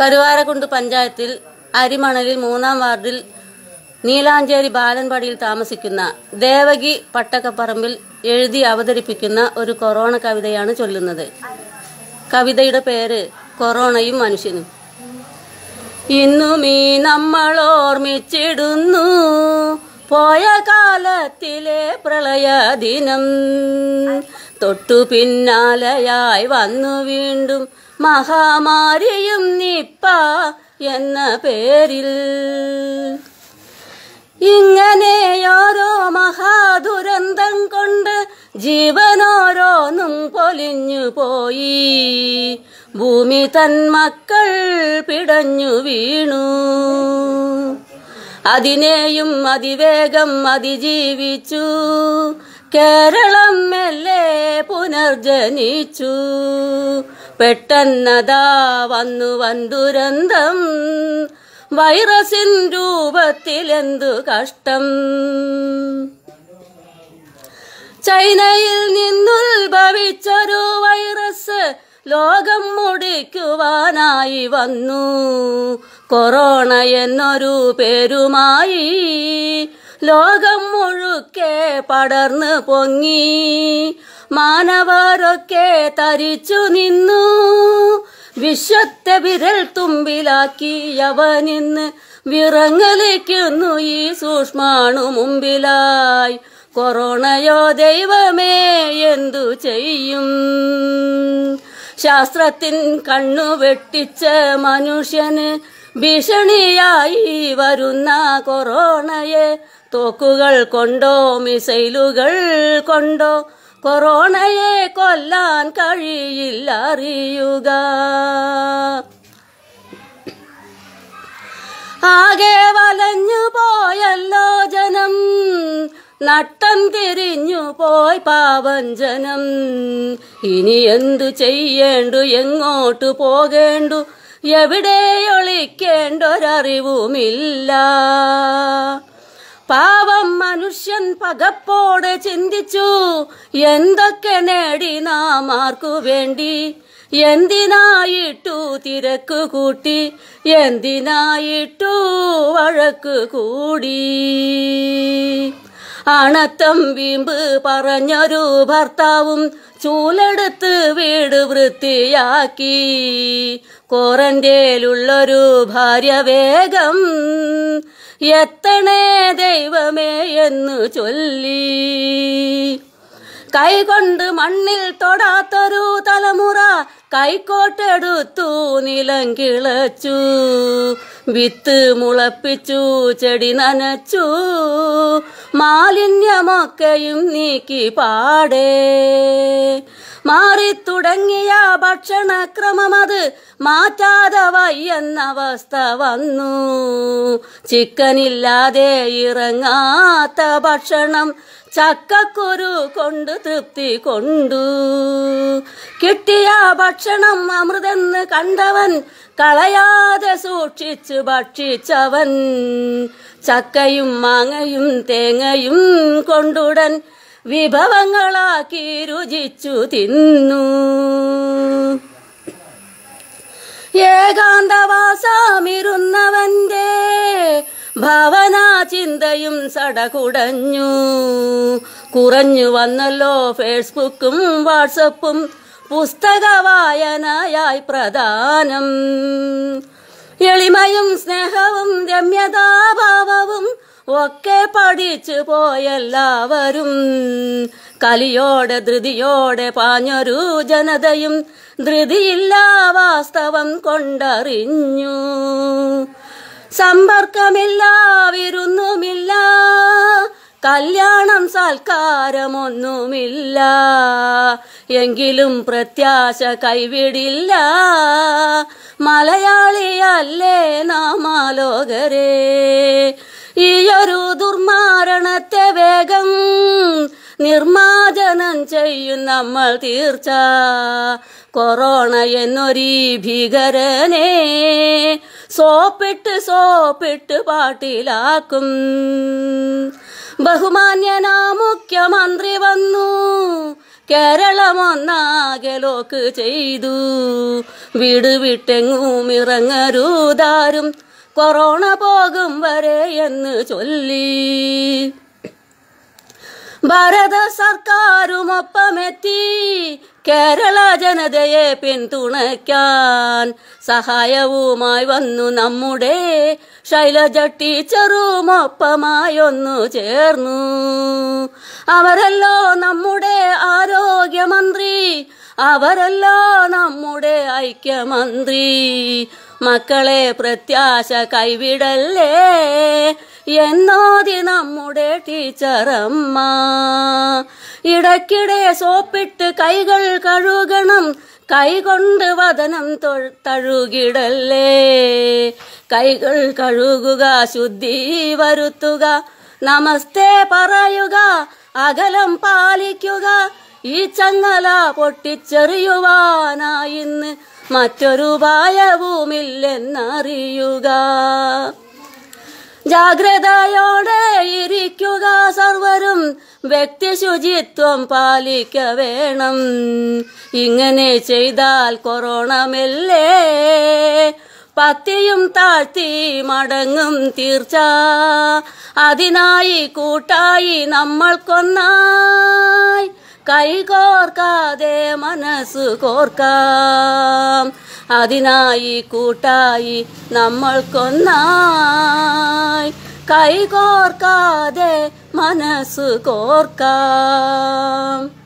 കരുവാരക്കുണ്ട് പഞ്ചായത്തിൽ അരിമണലിൽ മൂന്നാം വാർഡിൽ നീലാഞ്ചേരി ബാലൻപടിയിൽ താമസിക്കുന്ന ദേവകി പട്ടക്കപ്പറമ്പിൽ എഴുതി അവതരിപ്പിക്കുന്ന ഒരു കൊറോണ കവിതയാണ് ചൊല്ലുന്നത് കവിതയുടെ പേര് കൊറോണയും മനുഷ്യനും ഇന്നും ഈ നമ്മൾ ഓർമ്മിച്ചിടുന്നു പോയ കാലത്തിലെ പ്രളയ ദിനം തൊട്ടു പിന്നാലെയായി വന്നു വീണ്ടും മഹാമാരിയും നിപ്പ എന്ന പേരിൽ ഇങ്ങനെ ഓരോ മഹാദുരന്തം കൊണ്ട് ജീവനോരോന്നും പൊലിഞ്ഞു പോയി ഭൂമി തൻ മക്കൾ പിടഞ്ഞു വീണു അതിനെയും അതിവേഗം അതിജീവിച്ചു കേരളം മെല്ലെ പുനർജനിച്ചു പെട്ടെന്നതാ വന്നു വൻ ദുരന്തം വൈറസിൻ രൂപത്തിൽ എന്തു കഷ്ടം ചൈനയിൽ നിന്നുത്ഭവിച്ചൊരു വൈറസ് ലോകം മുടിക്കുവാനായി വന്നു കൊറോണ എന്നൊരു പേരുമായി ലോകം മുഴുക്കെ പടർന്നു പൊങ്ങി മാനവരൊക്കെ തരിച്ചു നിന്നു വിശ്വത്തെ വിരൽ തുമ്പിലാക്കി അവനിന്ന് വിറങ്ങലിക്കുന്നു ഈ സൂക്ഷ്മാണു മുമ്പിലായി കൊറോണയോ ദൈവമേ എന്തു ചെയ്യും ശാസ്ത്രത്തിൻ കണ്ണു വെട്ടിച്ച മനുഷ്യന് ഭീഷണിയായി വരുന്ന കൊറോണയെ തോക്കുകൾ കൊണ്ടോ മിസൈലുകൾ കൊണ്ടോ കൊറോണയെ കൊല്ലാൻ കഴിയില്ല അറിയുക ആകെ വലഞ്ഞു പോയല്ലോ ജനം നട്ടം തിരിഞ്ഞു പോയി പാവൻ ജനം ഇനി എന്തു ചെയ്യേണ്ടു എങ്ങോട്ടു പോകേണ്ടു എവിടെ ഒളിക്കേണ്ടൊരറിവുമില്ല പാവം മനുഷ്യൻ പകപ്പോടെ ചിന്തിച്ചു എന്തൊക്കെ നേടി നാം ആർക്കു വേണ്ടി എന്തിനായിട്ടു തിരക്ക് കൂട്ടി എന്തിനായിട്ടു വഴക്ക് കൂടി അണത്തം വീമ്പ് പറഞ്ഞൊരു ഭർത്താവും ചൂലെടുത്ത് വീട് വൃത്തിയാക്കി കോറന്റേലുള്ളൊരു ഭാര്യ വേഗം എത്തണേ ദൈവമേ എന്നു ചൊല്ലി കൈകൊണ്ട് മണ്ണിൽ തൊടാത്തൊരു തലമുറ കൈക്കോട്ടെടുത്തു നിലം കിളച്ചു വിത്ത് മുളപ്പിച്ചു ചെടി നനച്ചു മാലിന്യമൊക്കെയും നീക്കി പാടേ മാറിത്തുടങ്ങിയ ഭക്ഷണക്രമമത് മാറ്റാതെ വയ്യെന്നവസ്ഥ വന്നു ചിക്കനില്ലാതെ ഇറങ്ങാത്ത ഭക്ഷണം ചക്കക്കുരു കൊണ്ട് തൃപ്തി കൊണ്ടു കിട്ടിയ ഭക്ഷണം അമൃതെന്ന് കണ്ടവൻ കളയാതെ സൂക്ഷിച്ചു ഭക്ഷിച്ചവൻ ചക്കയും മാങ്ങയും തേങ്ങയും കൊണ്ടുടൻ വിഭവങ്ങളാക്കി രുചിച്ചു തിന്നു ഏകാന്തവാസമിരുന്നവന്റെ ഭാവന ചിന്തയും സടകുടഞ്ഞു കുറഞ്ഞു വന്നല്ലോ ഫേസ്ബുക്കും വാട്സപ്പും പുസ്തക വായനയായി പ്രധാനം എളിമയും സ്നേഹവും രമ്യതാഭാവവും ഒക്കെ പഠിച്ചു പോയെല്ലാവരും കലിയോടെ ധൃതിയോടെ പാഞ്ഞൊരു ജനതയും ധൃതിയില്ല വാസ്തവം കൊണ്ടറിഞ്ഞു സമ്പർക്കമില്ല വിരുന്നുമില്ല കല്യാണം സൽക്കാരമൊന്നുമില്ല എങ്കിലും പ്രത്യാശ കൈവിടില്ല മലയാളിയല്ലേ നാമാലോകരെ ഈയൊരു ദുർമാരണത്തെ വേഗം നിർമാർജനം ചെയ്യും നമ്മൾ തീർച്ച കൊറോണ എന്നൊരീ ഭീകരനെ സോപ്പിട്ട് സോപ്പിട്ട് പാട്ടിലാക്കും ബഹുമാന്യനാ മുഖ്യമന്ത്രി വന്നു കേരളമൊന്നാകെ ലോക്ക് ചെയ്തു വീട് വിട്ടെങ്ങും ഇറങ്ങരുതാരും കൊറോണ പോകും വരെ എന്ന് ചൊല്ലി ഭാരത സർക്കാരുമൊപ്പമെത്തി കേരള ജനതയെ പിന്തുണയ്ക്കാൻ സഹായവുമായി വന്നു നമ്മുടെ ശൈലജ ടീച്ചറുമൊപ്പമായൊന്നു ചേർന്നു അവരല്ലോ നമ്മുടെ ആരോഗ്യമന്ത്രി അവരല്ലോ നമ്മുടെ ഐക്യമന്ത്രി മക്കളെ പ്രത്യാശ കൈവിടല്ലേ എന്നോതി നമ്മുടെ ടീച്ചറമ്മ ഇടയ്ക്കിടെ സോപ്പിട്ട് കൈകൾ കഴുകണം കൈകൊണ്ട് വതനം തൊ- തഴുകിടല്ലേ കൈകൾ കഴുകുക ശുദ്ധി വരുത്തുക നമസ്തേ പറയുക അകലം പാലിക്കുക ഈ ചങ്ങല പൊട്ടിച്ചെറിയുവാനായി ഇന്ന് മറ്റൊരു ഉപായവുമില്ലെന്നറിയുക ജാഗ്രതയോടെ ഇരിക്കുക സർവരും വ്യക്തി ശുചിത്വം പാലിക്ക വേണം ഇങ്ങനെ ചെയ്താൽ കൊറോണ മെല്ലെ പത്തിയും താഴ്ത്തി മടങ്ങും തീർച്ച അതിനായി കൂട്ടായി നമ്മൾക്കൊന്നായി കൈകോർക്കാതെ മനസ്സ് കോർക്കാം അതിനായി കൂട്ടായി നമ്മൾക്കൊന്നായി കൈകോർക്കാതെ മനസ്സ് കോർക്കാം